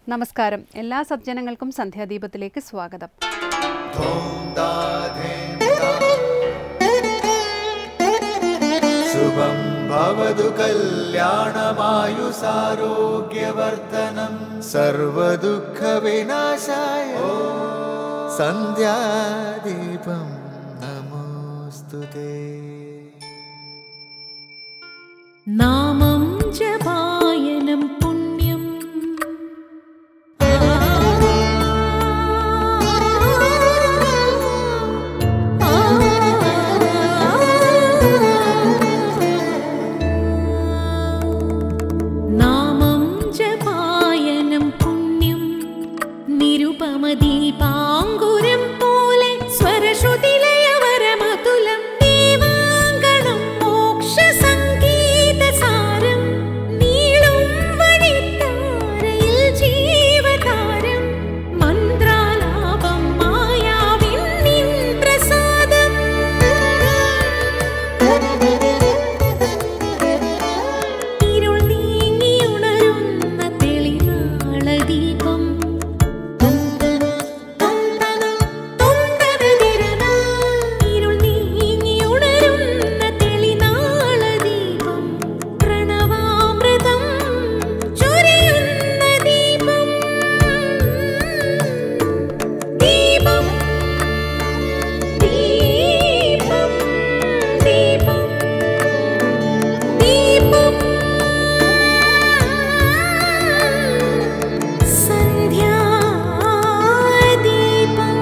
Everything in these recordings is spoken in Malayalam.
നമസ്കാരം എല്ലാ സജ്ജനങ്ങൾക്കും സന്ധ്യാദീപത്തിലേക്ക് സ്വാഗതം ശുഭം ഭവതു കല്യാണമായുസാരോഗ്യവർദ്ധനം സർവദുഃഖവിനാശായ സന്ധ്യാദീപം നമോസ്തുതേ നാമം ജപായനം പുണ്യം നാമം ജപായനം പുണ്യം നിരുപമദീപാങ്കുരം പോലെ സ്വരശ്രുതിലയവരമതുലം ദീവാങ്കണം മോക്ഷസംഗീതസാരം നീളും വഴിത്താരയിൽ ജീവതാരം മന്ത്രാലാപം മായാവിൻ നിൻ പ്രസാദം ഇരുൾ നീങ്ങിയുണരുന്ന തെളിനാളദീപം ഇരുൾ നീങ്ങിയുണരുന്ന തെളിനാളദീപം പ്രണവാമൃതം ചൊരിയുന്ന ദീപം ദീപം ദീപം ദീപം ദീപം സന്ധ്യാദീപം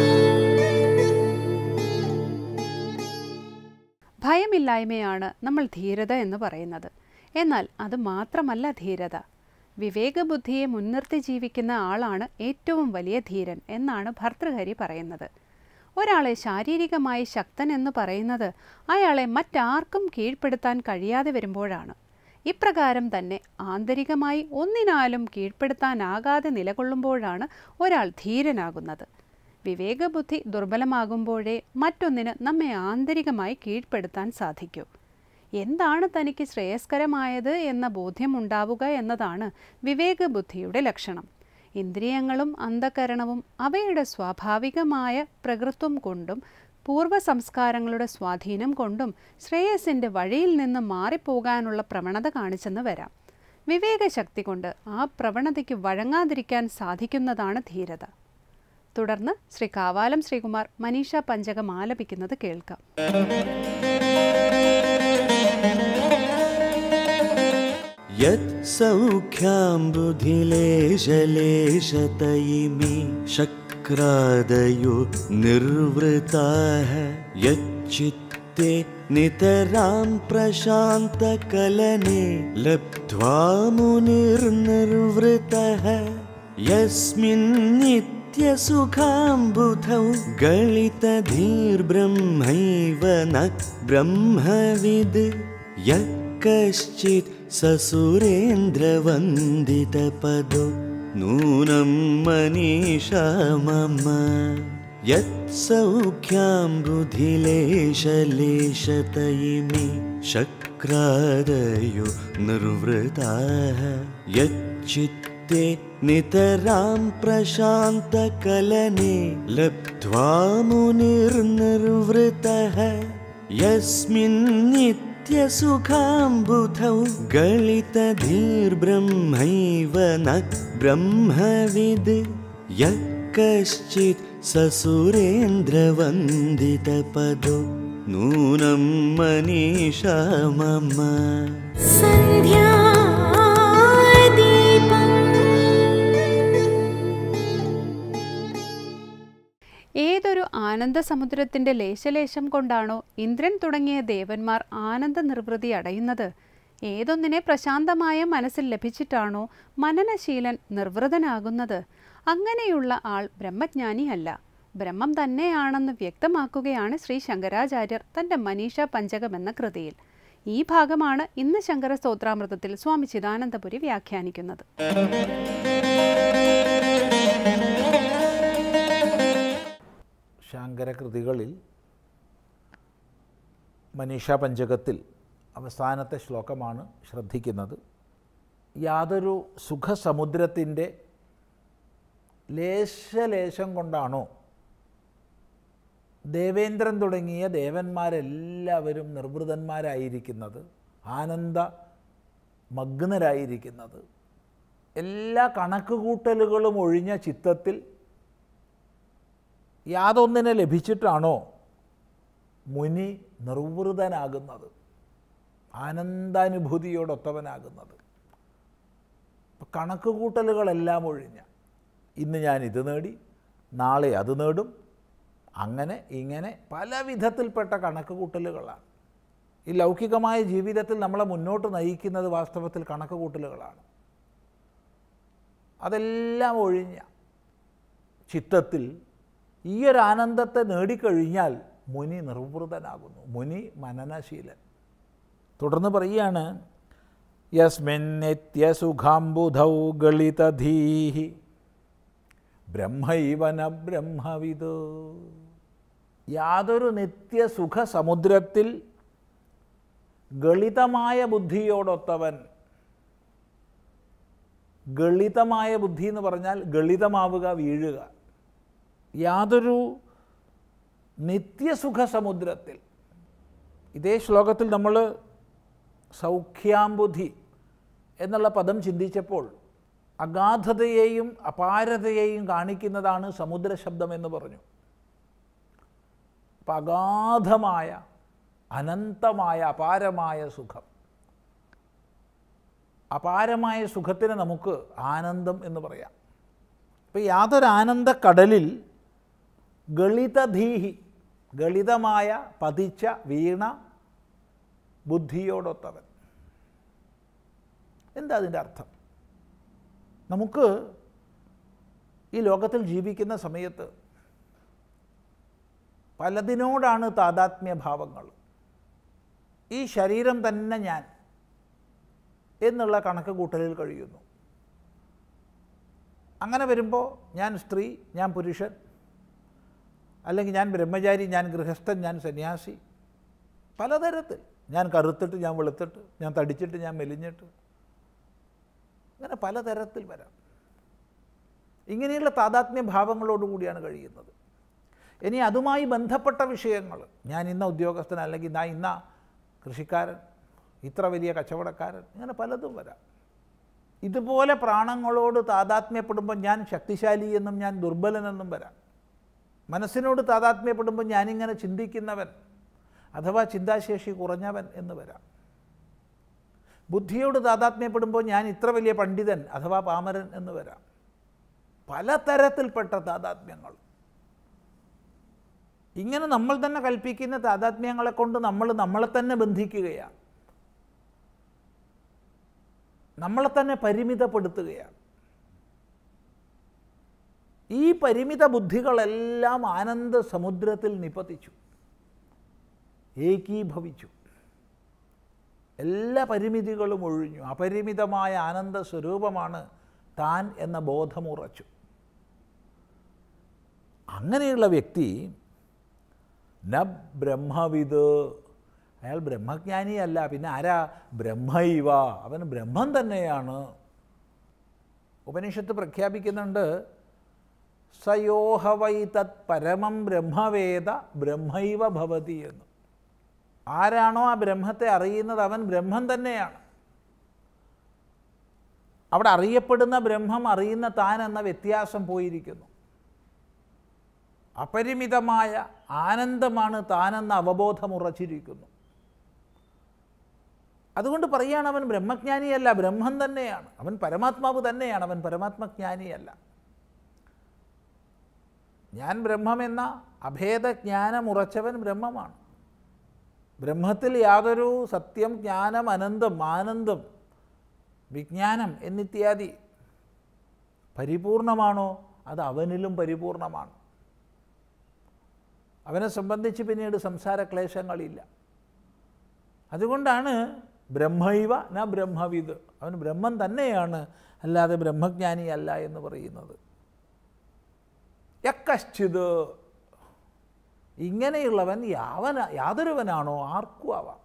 ഭയമില്ലായ്മയാണ് നമ്മൾ ധീരത എന്ന് പറയുന്നത് എന്നാൽ അത് മാത്രമല്ല ധീരത വിവേകബുദ്ധിയെ മുൻനിർത്തി ജീവിക്കുന്ന ആളാണ് ഏറ്റവും വലിയ ധീരൻ എന്നാണ് ഭർതൃഹരി പറയുന്നത് ഒരാളെ ശാരീരികമായി ശക്തൻ എന്ന് പറയുന്നത് അയാളെ മറ്റാർക്കും കീഴ്പ്പെടുത്താൻ കഴിയാതെ വരുമ്പോഴാണ് ഇപ്രകാരം തന്നെ ആന്തരികമായി ഒന്നിനാലും കീഴ്പ്പെടുത്താനാകാതെ നിലകൊള്ളുമ്പോഴാണ് ഒരാൾ ധീരനാകുന്നത് വിവേകബുദ്ധി ദുർബലമാകുമ്പോഴേ മറ്റൊന്നിന് നമ്മെ ആന്തരികമായി കീഴ്പ്പെടുത്താൻ സാധിക്കൂ എന്താണ് തനിക്ക് ശ്രേയസ്കരമായത് എന്ന ബോധ്യമുണ്ടാവുക എന്നതാണ് വിവേകബുദ്ധിയുടെ ലക്ഷണം ഇന്ദ്രിയങ്ങളും അന്ധകരണവും അവയുടെ സ്വാഭാവികമായ പ്രകൃത്വം കൊണ്ടും പൂർവ്വ സംസ്കാരങ്ങളുടെ സ്വാധീനം കൊണ്ടും ശ്രേയസിൻ്റെ വഴിയിൽ നിന്ന് മാറിപ്പോകാനുള്ള പ്രവണത കാണിച്ചെന്ന് വരാം വിവേകശക്തി കൊണ്ട് ആ പ്രവണതയ്ക്ക് വഴങ്ങാതിരിക്കാൻ സാധിക്കുന്നതാണ് ധീരത തുടർന്ന് ശ്രീ കാവാലം ശ്രീകുമാർ മനീഷ പഞ്ചകം ആലപിക്കുന്നത് കേൾക്കാം यत्सौख्याम्बुधिलेशलेशतयिमि शक्रादयो निर्वृताः यच्चित्ते नितरां प्रशान्तकलने लब्ध्वा मुनिर्निर्वृतः यस्मिन्नित्यसुखाम्बुधौ गलितधीर्ब्रह्मैव न ब्रह्मविद् यः कश्चित् ससुरेन्द्रवन्दितपदो नूनं मनीषा मम यत्सौख्याम्बुधिलेशलेशतयिमि शक्रादयो निर्वृताः यच्चित्ते नितरां प्रशान्तकलने लब्ध्वा मुनिर्निर्वृतः यस्मिन्नित्यसुखाम्बुधौ गलितधीर्ब्रह्मैव न ब्रह्मविद् यः कश्चित् ससुरेन्द्रवन्दितपदो नूनं मनीषा मम ഏതൊരു ആനന്ദസമുദ്രത്തിൻ്റെ ലേശലേശം കൊണ്ടാണോ ഇന്ദ്രൻ തുടങ്ങിയ ദേവന്മാർ ആനന്ദ നിർവൃതി അടയുന്നത് ഏതൊന്നിനെ പ്രശാന്തമായ മനസ്സിൽ ലഭിച്ചിട്ടാണോ മനനശീലൻ നിർവൃതനാകുന്നത് അങ്ങനെയുള്ള ആൾ ബ്രഹ്മജ്ഞാനിയല്ല ബ്രഹ്മം തന്നെയാണെന്ന് വ്യക്തമാക്കുകയാണ് ശ്രീ ശങ്കരാചാര്യർ തൻ്റെ മനീഷ പഞ്ചകം എന്ന കൃതിയിൽ ഈ ഭാഗമാണ് ഇന്ന് ശങ്കര സ്തോത്രാമൃതത്തിൽ സ്വാമി ചിദാനന്ദപുരി വ്യാഖ്യാനിക്കുന്നത് ശങ്കരകൃതികളിൽ മനീഷ പഞ്ചകത്തിൽ അവസാനത്തെ ശ്ലോകമാണ് ശ്രദ്ധിക്കുന്നത് യാതൊരു സുഖസമുദ്രത്തിൻ്റെ ലേശലേശം കൊണ്ടാണോ ദേവേന്ദ്രൻ തുടങ്ങിയ ദേവന്മാരെല്ലാവരും നിർവൃതന്മാരായിരിക്കുന്നത് ആനന്ദ മഗ്നരായിരിക്കുന്നത് എല്ലാ കണക്കുകൂട്ടലുകളും ഒഴിഞ്ഞ ചിത്തത്തിൽ യാതൊന്നിനെ ലഭിച്ചിട്ടാണോ മുനി നിർവൃതനാകുന്നത് ആനന്ദാനുഭൂതിയോടൊത്തവനാകുന്നത് അപ്പം കണക്കുകൂട്ടലുകളെല്ലാം ഒഴിഞ്ഞ ഇന്ന് ഞാൻ ഇത് നേടി നാളെ അത് നേടും അങ്ങനെ ഇങ്ങനെ പല വിധത്തിൽപ്പെട്ട കണക്കുകൂട്ടലുകളാണ് ഈ ലൗകികമായ ജീവിതത്തിൽ നമ്മളെ മുന്നോട്ട് നയിക്കുന്നത് വാസ്തവത്തിൽ കണക്കുകൂട്ടലുകളാണ് അതെല്ലാം ഒഴിഞ്ഞ ചിത്തത്തിൽ ഈ ഒരു ആനന്ദത്തെ നേടിക്കഴിഞ്ഞാൽ മുനി നിർവൃതനാകുന്നു മുനി മനനശീലൻ തുടർന്ന് പറയുകയാണ് യസ്മിൻ നിത്യസുഖാംബുധൗ ഗളിതധീഹി ബ്രഹ്മൈവന ബ്രഹ്മവിദ് യാതൊരു നിത്യസുഖ സമുദ്രത്തിൽ ഗളിതമായ ബുദ്ധിയോടൊത്തവൻ ഗളിതമായ ബുദ്ധി എന്ന് പറഞ്ഞാൽ ഗളിതമാവുക വീഴുക യാതൊരു നിത്യസുഖ സമുദ്രത്തിൽ ഇതേ ശ്ലോകത്തിൽ നമ്മൾ സൗഖ്യാംബുധി എന്നുള്ള പദം ചിന്തിച്ചപ്പോൾ അഗാധതയെയും അപാരതയെയും കാണിക്കുന്നതാണ് സമുദ്ര ശബ്ദം എന്ന് പറഞ്ഞു അപ്പം അഗാധമായ അനന്തമായ അപാരമായ സുഖം അപാരമായ സുഖത്തിന് നമുക്ക് ആനന്ദം എന്ന് പറയാം അപ്പം യാതൊരു ആനന്ദക്കടലിൽ ഗളിതധീഹി ഗളിതമായ പതിച്ച വീണ ബുദ്ധിയോടൊത്തവൻ എന്താ അതിൻ്റെ അർത്ഥം നമുക്ക് ഈ ലോകത്തിൽ ജീവിക്കുന്ന സമയത്ത് പലതിനോടാണ് താതാത്മ്യഭാവങ്ങൾ ഈ ശരീരം തന്നെ ഞാൻ എന്നുള്ള കണക്ക് കൂട്ടലിൽ കഴിയുന്നു അങ്ങനെ വരുമ്പോൾ ഞാൻ സ്ത്രീ ഞാൻ പുരുഷൻ അല്ലെങ്കിൽ ഞാൻ ബ്രഹ്മചാരി ഞാൻ ഗൃഹസ്ഥൻ ഞാൻ സന്യാസി പലതരത്തിൽ ഞാൻ കറുത്തിട്ട് ഞാൻ വെളുത്തിട്ട് ഞാൻ തടിച്ചിട്ട് ഞാൻ മെലിഞ്ഞിട്ട് അങ്ങനെ പലതരത്തിൽ വരാം ഇങ്ങനെയുള്ള താതാത്മ്യ ഭാവങ്ങളോടുകൂടിയാണ് കഴിയുന്നത് ഇനി അതുമായി ബന്ധപ്പെട്ട വിഷയങ്ങൾ ഞാൻ ഇന്ന ഉദ്യോഗസ്ഥൻ അല്ലെങ്കിൽ ഞാൻ ഇന്ന കൃഷിക്കാരൻ ഇത്ര വലിയ കച്ചവടക്കാരൻ ഇങ്ങനെ പലതും വരാം ഇതുപോലെ പ്രാണങ്ങളോട് താതാത്മ്യപ്പെടുമ്പോൾ ഞാൻ ശക്തിശാലി എന്നും ഞാൻ ദുർബലനെന്നും വരാം മനസ്സിനോട് താതാത്മ്യപ്പെടുമ്പോൾ ഞാനിങ്ങനെ ചിന്തിക്കുന്നവൻ അഥവാ ചിന്താശേഷി കുറഞ്ഞവൻ എന്ന് വരാം ബുദ്ധിയോട് താതാത്മ്യപ്പെടുമ്പോൾ ഞാൻ ഇത്ര വലിയ പണ്ഡിതൻ അഥവാ പാമരൻ എന്ന് വരാം പലതരത്തിൽപ്പെട്ട താതാത്മ്യങ്ങൾ ഇങ്ങനെ നമ്മൾ തന്നെ കൽപ്പിക്കുന്ന താതാത്മ്യങ്ങളെ കൊണ്ട് നമ്മൾ നമ്മളെ തന്നെ ബന്ധിക്കുകയാണ് നമ്മളെ തന്നെ പരിമിതപ്പെടുത്തുകയാണ് ഈ പരിമിത ബുദ്ധികളെല്ലാം ആനന്ദ സമുദ്രത്തിൽ നിപതിച്ചു ഏകീഭവിച്ചു എല്ലാ പരിമിതികളും ഒഴിഞ്ഞു അപരിമിതമായ ആനന്ദ സ്വരൂപമാണ് താൻ എന്ന ബോധമുറച്ചു അങ്ങനെയുള്ള വ്യക്തി ന ബ്രഹ്മവിത് അയാൾ ബ്രഹ്മജ്ഞാനിയല്ല പിന്നെ ആരാ ബ്രഹ്മൈവ അവൻ ബ്രഹ്മം തന്നെയാണ് ഉപനിഷത്ത് പ്രഖ്യാപിക്കുന്നുണ്ട് സയോഹവൈ തത് പരമം ബ്രഹ്മവേദ ബ്രഹ്മൈവ ഭവതി എന്ന് ആരാണോ ആ ബ്രഹ്മത്തെ അറിയുന്നത് അവൻ ബ്രഹ്മം തന്നെയാണ് അവിടെ അറിയപ്പെടുന്ന ബ്രഹ്മം അറിയുന്ന താൻ എന്ന വ്യത്യാസം പോയിരിക്കുന്നു അപരിമിതമായ ആനന്ദമാണ് താനെന്ന അവബോധം ഉറച്ചിരിക്കുന്നു അതുകൊണ്ട് പറയുകയാണ് അവൻ ബ്രഹ്മജ്ഞാനിയല്ല ബ്രഹ്മം തന്നെയാണ് അവൻ പരമാത്മാവ് തന്നെയാണ് അവൻ പരമാത്മജ്ഞാനിയല്ല ഞാൻ ബ്രഹ്മമെന്ന അഭേദജ്ഞാനം ഉറച്ചവൻ ബ്രഹ്മമാണ് ബ്രഹ്മത്തിൽ യാതൊരു സത്യം ജ്ഞാനം അനന്തം ആനന്ദം വിജ്ഞാനം എന്നിത്യാദി പരിപൂർണമാണോ അത് അവനിലും പരിപൂർണമാണ് അവനെ സംബന്ധിച്ച് പിന്നീട് സംസാര ക്ലേശങ്ങളില്ല അതുകൊണ്ടാണ് ബ്രഹ്മൈവ ന ബ്രഹ്മവിത് അവൻ ബ്രഹ്മം തന്നെയാണ് അല്ലാതെ ബ്രഹ്മജ്ഞാനി അല്ല എന്ന് പറയുന്നത് യക്കശ്ചിത് ഇങ്ങനെയുള്ളവൻ യാവന യാതൊരുവനാണോ ആർക്കും ആവാം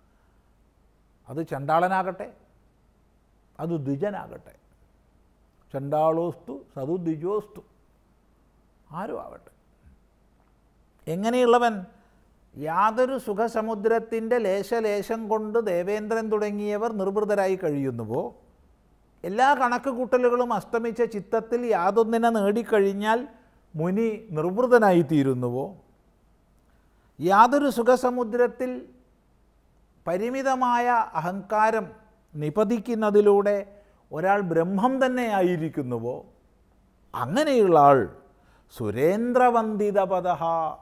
അത് ചണ്ടാളനാകട്ടെ അത് ദ്വിജനാകട്ടെ ചണ്ടാളോസ്തു സതുദ്വിജോസ്തു ആരും ആവട്ടെ എങ്ങനെയുള്ളവൻ യാതൊരു സുഖസമുദ്രത്തിൻ്റെ ലേശലേശം കൊണ്ട് ദേവേന്ദ്രൻ തുടങ്ങിയവർ നിർവൃതരായി കഴിയുന്നുവോ എല്ലാ കണക്ക് കൂട്ടലുകളും അസ്തമിച്ച ചിത്തത്തിൽ യാതൊന്നിനെ നേടിക്കഴിഞ്ഞാൽ മുനി നിർവൃതനായിത്തീരുന്നുവോ യാതൊരു സുഖസമുദ്രത്തിൽ പരിമിതമായ അഹങ്കാരം നിപതിക്കുന്നതിലൂടെ ഒരാൾ ബ്രഹ്മം തന്നെ ആയിരിക്കുന്നുവോ അങ്ങനെയുള്ള ആൾ സുരേന്ദ്രവന്ദിത പദഹ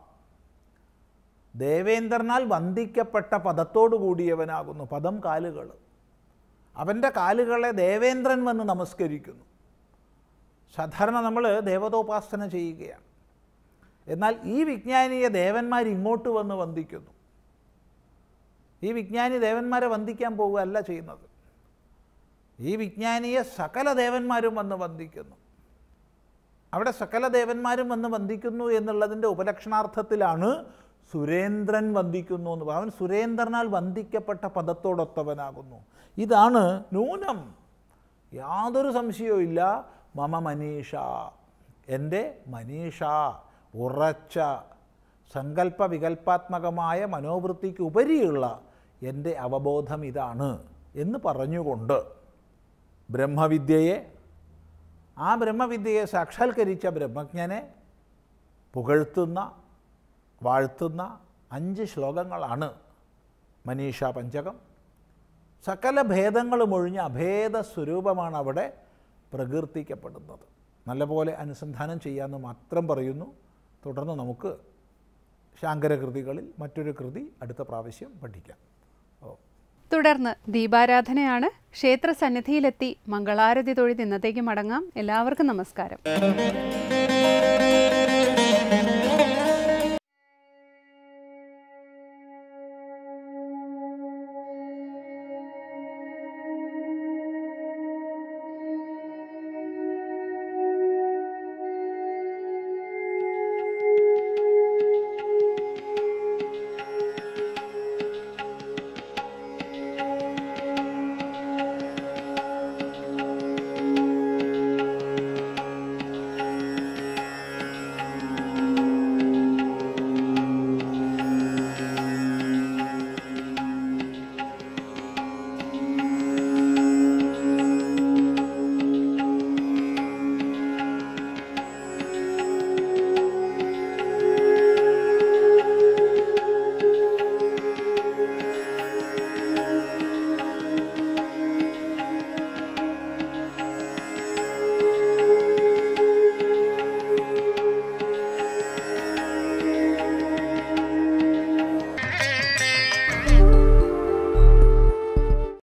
ദേവേന്ദ്രനാൽ വന്ദിക്കപ്പെട്ട പദത്തോടു കൂടിയവനാകുന്നു പദം കാലുകൾ അവൻ്റെ കാലുകളെ ദേവേന്ദ്രൻ വന്ന് നമസ്കരിക്കുന്നു സാധാരണ നമ്മൾ ദേവതോപാസന ചെയ്യുകയാണ് എന്നാൽ ഈ വിജ്ഞാനിയെ ദേവന്മാർ ഇങ്ങോട്ട് വന്ന് വന്ദിക്കുന്നു ഈ വിജ്ഞാനി ദേവന്മാരെ വന്ദിക്കാൻ പോവുകയല്ല ചെയ്യുന്നത് ഈ വിജ്ഞാനിയെ സകല ദേവന്മാരും വന്ന് വന്ദിക്കുന്നു അവിടെ സകല ദേവന്മാരും വന്ന് വന്ദിക്കുന്നു എന്നുള്ളതിൻ്റെ ഉപലക്ഷണാർത്ഥത്തിലാണ് സുരേന്ദ്രൻ വന്ദിക്കുന്നു എന്ന് പറ- അവൻ സുരേന്ദ്രനാൽ വന്ദിക്കപ്പെട്ട പദത്തോടൊത്തവനാകുന്നു ഇതാണ് നൂനം യാതൊരു സംശയവും ഇല്ല മമ മനീഷ എൻ്റെ മനീഷ ഉറച്ച സങ്കല്പ വികല്പാത്മകമായ മനോവൃത്തിക്ക് ഉപരിയുള്ള എൻ്റെ അവബോധം ഇതാണ് എന്ന് പറഞ്ഞുകൊണ്ട് ബ്രഹ്മവിദ്യയെ ആ ബ്രഹ്മവിദ്യയെ സാക്ഷാത്കരിച്ച ബ്രഹ്മജ്ഞനെ പുകഴ്ത്തുന്ന വാഴ്ത്തുന്ന അഞ്ച് ശ്ലോകങ്ങളാണ് മനീഷ പഞ്ചകം സകല ഭേദങ്ങളും ഒഴിഞ്ഞ അഭേദ സ്വരൂപമാണ് അവിടെ പ്രകീർത്തിക്കപ്പെടുന്നത് നല്ലപോലെ അനുസന്ധാനം ചെയ്യാമെന്ന് മാത്രം പറയുന്നു തുടർന്ന് നമുക്ക് ശാങ്കരകൃതികളിൽ മറ്റൊരു കൃതി അടുത്ത പ്രാവശ്യം പഠിക്കാം ഓ തുടർന്ന് ദീപാരാധനയാണ് ക്ഷേത്ര സന്നിധിയിലെത്തി മംഗളാരതി തൊഴുത് ഇന്നത്തേക്ക് മടങ്ങാം എല്ലാവർക്കും നമസ്കാരം